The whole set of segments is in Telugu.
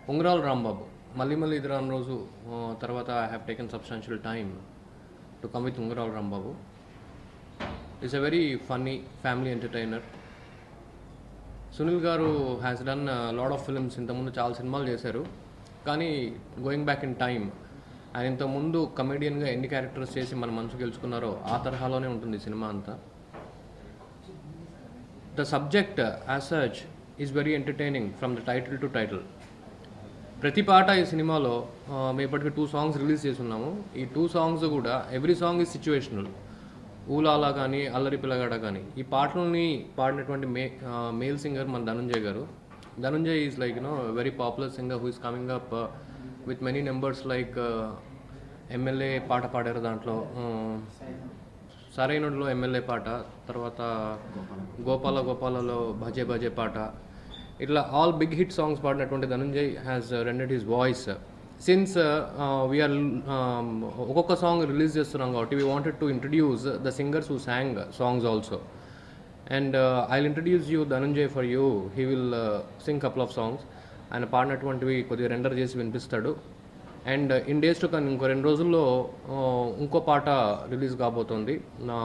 ఉంగరాల్ రాంబాబు మళ్ళీ మళ్ళీ ఇది రాని రోజు ఆ, తర్వాత I have taken substantial time to come with Ungarala Rambabu is a very funny family entertainer Sunil గారు has done lot of films ఇంతకుముందు చాలా సినిమాలు చేశారు కానీ గోయింగ్ బ్యాక్ ఇన్ టైమ్ ఆయన ఇంతకుముందు కమెడియన్గా ఎన్ని క్యారెక్టర్స్ చేసి మన మనసు గెలుచుకున్నారో ఆ తరహాలోనే ఉంటుంది ఈ సినిమా అంతా the subject as such is very entertaining from the title to title ప్రతి పాట ఈ సినిమాలో ఆ, మేము ఇప్పటికి టూ సాంగ్స్ రిలీజ్ చేసి ఉన్నాము ఈ టూ సాంగ్స్ కూడా ఎవ్రీ సాంగ్ ఈజ్ సిచ్యువేషనల్ ఊలాలా కానీ అల్లరి పిల్లగాడ కానీ ఈ పాటలని పాడినటువంటి మే మేల్ సింగర్ మన ధనుంజయ్ గారు Dhananjay is like you know very popular singer who is coming up with many numbers like MLA పాట పాడారు దాంట్లో ఆ, సరైనలో ఎమ్మెల్యే పాట తర్వాత గోపాల గోపాలలో భజే భజే పాట ఇట్లా ఆల్ బిగ్ హిట్ సాంగ్స్ పాడినటువంటి Dhananjay has rendered his voice since we're ఒక్కొక్క సాంగ్ రిలీజ్ చేస్తున్నాం కాబట్టి we wanted to introduce the singers who song songs also and I introduce you Dhananjay for you he will sing couple of songs ఆయన పాడినటువంటివి కొద్దిగా రెండర్ చేసి వినిపిస్తాడు అండ్ ఇన్ డేస్ టు కానీ ఇంకో రెండు రోజుల్లో ఆ, ఇంకో పాట రిలీజ్ కాబోతోంది నా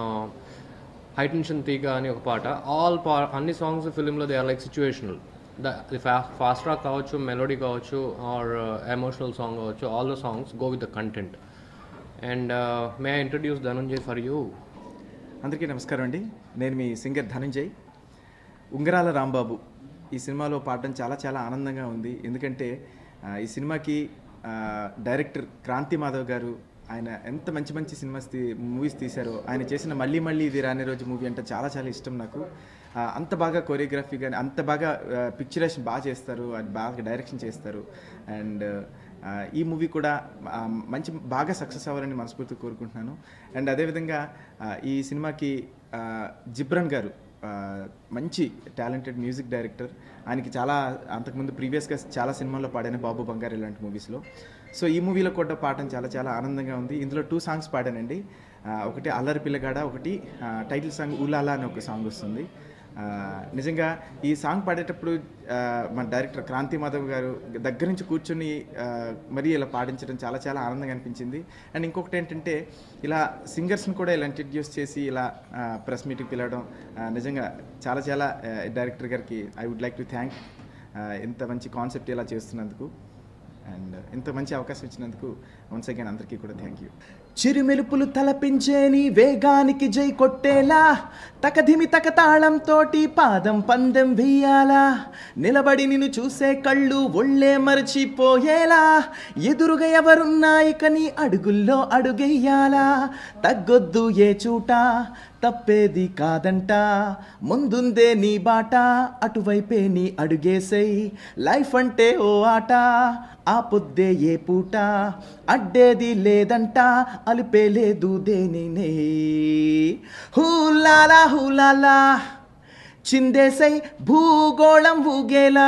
హై టెన్షన్ తీగ అని ఒక పాట ఆల్ పా అన్ని సాంగ్స్ ఫిలింలో they are like situational the fast rock కావచ్చు మెలోడీ కావచ్చు ఆర్ ఎమోషనల్ సాంగ్ కావచ్చు all the songs go with the content and may I introduce Dhananjay for you అందరికీ నమస్కారం అండి నేను మీ సింగర్ ధనంజయ్ ఉంగరాల రాంబాబు ఈ సినిమాలో పాడడం చాలా చాలా ఆనందంగా ఉంది ఎందుకంటే ఆ, ఈ సినిమాకి ఆ, డైరెక్టర్ క్రాంతి మాధవ్ గారు ఆయన ఎంత మంచి మంచి సినిమాస్ తీ మూవీస్ తీశారో ఆయన చేసిన మళ్ళీ మళ్ళీ ఇది రాని రోజు మూవీ అంటే చాలా చాలా ఇష్టం నాకు ఆ, అంత బాగా కొరియోగ్రఫీ కానీ అంత బాగా పిక్చరేషన్ బాగా చేస్తారు అది బాగా డైరెక్షన్ చేస్తారు అండ్ ఆ, ఈ మూవీ కూడా ఆ, మంచి బాగా సక్సెస్ అవ్వాలని మనస్ఫూర్తిగా కోరుకుంటున్నాను అండ్ అదేవిధంగా ఆ, ఈ సినిమాకి ఆ, జిబ్రన్ గారు ఆ, మంచి టాలెంటెడ్ మ్యూజిక్ డైరెక్టర్ ఆయనకి చాలా అంతకుముందు ప్రీవియస్గా చాలా సినిమాల్లో పాడాను బాబు బంగారు ఇలాంటి మూవీస్లో సో ఈ మూవీలో కూడా పాడటం చాలా చాలా ఆనందంగా ఉంది ఇందులో టూ సాంగ్స్ పాడానండి ఆ, ఒకటి అల్లరి పిల్లగాడ ఒకటి ఆ, టైటిల్ సాంగ్ ఊలాలా అని ఒక సాంగ్ వస్తుంది ఆ, నిజంగా ఈ సాంగ్ పాడేటప్పుడు ఆ, మన డైరెక్టర్ క్రాంతి మాధవ్ గారు దగ్గర నుంచి కూర్చొని ఆ, మరీ ఇలా పాడించడం చాలా చాలా ఆనందంగా అనిపించింది అండ్ ఇంకొకటి ఏంటంటే ఇలా సింగర్స్ని కూడా ఇలా ఇంట్రడ్యూస్ చేసి ఇలా ప్రెస్ మీటింగ్ పిలవడం ఆ, నిజంగా చాలా చాలా ఆ, డైరెక్టర్ గారికి I would like to thank ఇంత మంచి కాన్సెప్ట్ ఇలా చేస్తున్నందుకు అండ్ ఇంత మంచి అవకాశం ఇచ్చినందుకు వన్స్ అగైన్ అందరికీ కూడా థ్యాంక్ యూ చిరుమెలుపులు తలపించే నీ వేగానికి జై కొట్టేలా తకధిమి తక తాళంతోటి పాదం పందెం వెయ్యాలా నిలబడి నిన్ను చూసే కళ్ళు ఒళ్ళే మరచిపోయేలా ఎదురుగా ఎవరున్నాయి కని అడుగుల్లో అడుగెయ్యాలా తగ్గొద్దు ఏ చూట తప్పేది కాదంట ముందుందే నీ బాట అటువైపే నీ అడుగేసై లైఫ్ అంటే ఓ ఆట ఆ పొద్దే ఏ పూట అడ్డేది లేదంట అలిపే లేదు దేనినే హూలాలా హూలాలా చిందేసై భూగోళం ఊగేలా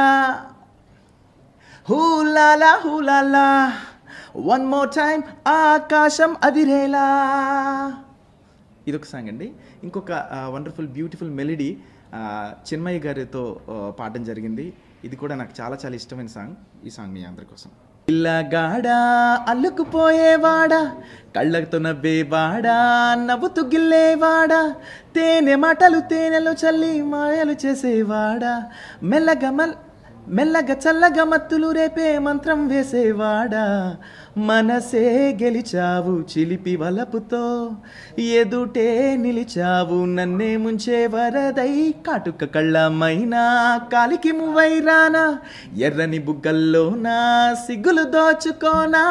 హూలాలా హూలాలా వన్ మోర్ టైం ఆకాశం అదిరేలా ఇదొక సాంగ్ అండి ఇంకొక వండర్ఫుల్ బ్యూటిఫుల్ మెలడీ చిన్మయ్య గారితో ఆ, పాడడం జరిగింది ఇది కూడా నాకు చాలా చాలా ఇష్టమైన సాంగ్ ఈ సాంగ్ మీ అందరి కోసం పిల్లగాడా అల్లుకుపోయేవాడా కళ్ళతో నవ్వేవాడా నవ్వుతూ గిల్లేవాడా తేనె మాటలు తేనెలు చల్లి మాయలు చేసేవాడా మెల్లగా మల్ మెల్లగా చల్లగా మత్తులు రేపే మంత్రం వేసేవాడా మనసే గెలిచావు చిలిపి వలపుతో ఎదుటే నిలిచావు నన్నే ముంచే వరదై కాటుక కళ్ళమైనా కాలికి మువైరానా ఎర్రని బుగ్గల్లోనా సిగ్గులు దోచుకోనా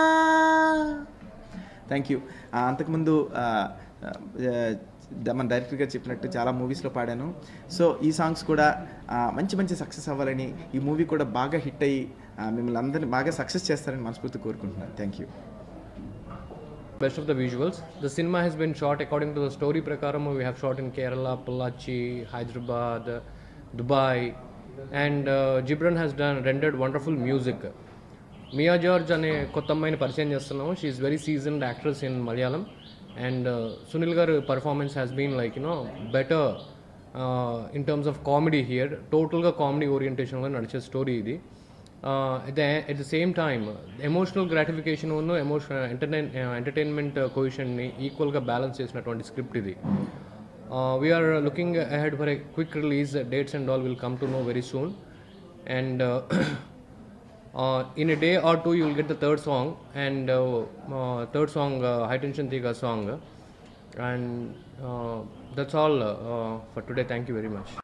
థ్యాంక్ యూ అంతకుముందు ఆ, ఆ, ద- మన డైరెక్టర్ గారు చెప్పినట్టు చాలా మూవీస్లో పాడాను సో ఈ సాంగ్స్ కూడా ఆ, మంచి మంచి సక్సెస్ అవ్వాలని ఈ మూవీ కూడా బాగా హిట్ అయ్యి ఆ, మిమ్మల్ని అందరినీ బాగా సక్సెస్ చేస్తారని మనస్ఫూర్తి కోరుకుంటున్నాను thank you best of the visuals. The cinema has been shot according to the story prakaram we have shot in Kerala, Pollachi, Hyderabad, Dubai, and uh, Gibran has done rendered wonderful music. Mia George అనే కొత్త అమ్మాయిని పరిచయం చేస్తున్నాము she is very seasoned actress in Malayalam and Sunil గారు performance has been like you know better in terms of comedy here టోటల్గా కామెడీ ఓరియంటేషన్లో నడిచే స్టోరీ ఇది at, the, at the same time emotional gratification ఉన్న ఎమోషన్ ఎంటర్టైన్ ఎంటర్టైన్మెంట్ కొయిషన్ని ఈక్వల్గా బ్యాలెన్స్ చేసినటువంటి స్క్రిప్ట్ ఇది we're looking ahead for a quick release dates and all will come to no very soon and uh, in a day or two you will get the third song and uh, uh, third song uh, high tension tiga song and uh, that's all uh, for today thank you very much